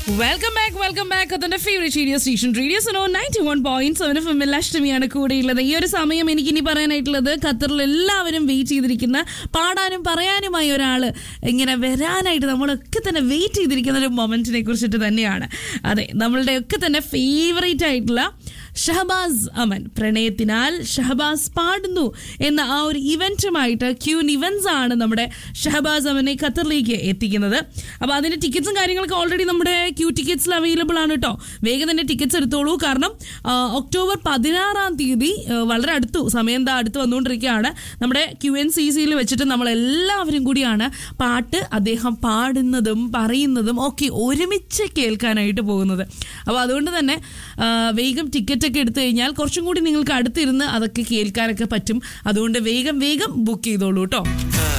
welcome back welcome back അതിന്റെ favourite radio station radio Sano ninety one point seven F എമ്മിൽ അഷ്ടമിയാണ് കൂടെയുള്ളത് ഈ ഒരു സമയം എനിക്ക് ഇനി പറയാനായിട്ടുള്ളത് ഖത്തറിൽ എല്ലാവരും വെയിറ്റ് ചെയ്തിരിക്കുന്ന പാടാനും പറയാനുമായി ഒരാൾ ഇങ്ങനെ വരാനായിട്ട് നമ്മളൊക്കെ തന്നെ വെയിറ്റ് ചെയ്തിരിക്കുന്ന ഒരു മൊമെന്റിനെ കുറിച്ചിട്ട് തന്നെയാണ് അതെ നമ്മളുടെ ഒക്കെ തന്നെ ഫേവറേറ്റ് ആയിട്ടുള്ള ഷഹബാസ് അമൻ പ്രണയത്തിനാൽ ഷഹബാസ് പാടുന്നു എന്ന ആ ഒരു ഇവന്റുമായിട്ട് ക്യൂൻ ഇവന്റ്സ് ആണ് നമ്മുടെ ഷഹബാസ് അമനെ ഖത്തറിലേക്ക് എത്തിക്കുന്നത് അപ്പോൾ അതിന്റെ ടിക്കറ്റ്സും കാര്യങ്ങളൊക്കെ ഓൾറെഡി നമ്മുടെ ക്യൂ ടിക്കറ്റ്സിൽ അവൈലബിൾ ആണ് കേട്ടോ വേഗം തന്നെ ടിക്കറ്റ്സ് എടുത്തോളൂ കാരണം ആ, ഒക്ടോബർ പതിനാറാം തീയതി ആ, വളരെ അടുത്തു സമയം എന്താ അടുത്ത് വന്നുകൊണ്ടിരിക്കുകയാണ് നമ്മുടെ ക്യു എൻ സി സിയിൽ വെച്ചിട്ട് നമ്മൾ എല്ലാവരും കൂടിയാണ് പാട്ട് അദ്ദേഹം പാടുന്നതും പറയുന്നതും ഒക്കെ ഒരുമിച്ച് കേൾക്കാനായിട്ട് പോകുന്നത് അപ്പോൾ അതുകൊണ്ട് തന്നെ ആ, വേഗം ടിക്കറ്റ് ഒക്കെ എടുത്തു കഴിഞ്ഞാൽ കുറച്ചും കൂടി നിങ്ങൾക്ക് അടുത്തിരുന്ന് അതൊക്കെ കേൾക്കാനൊക്കെ പറ്റും അതുകൊണ്ട് വേഗം വേഗം ബുക്ക് ചെയ്തോളൂ കേട്ടോ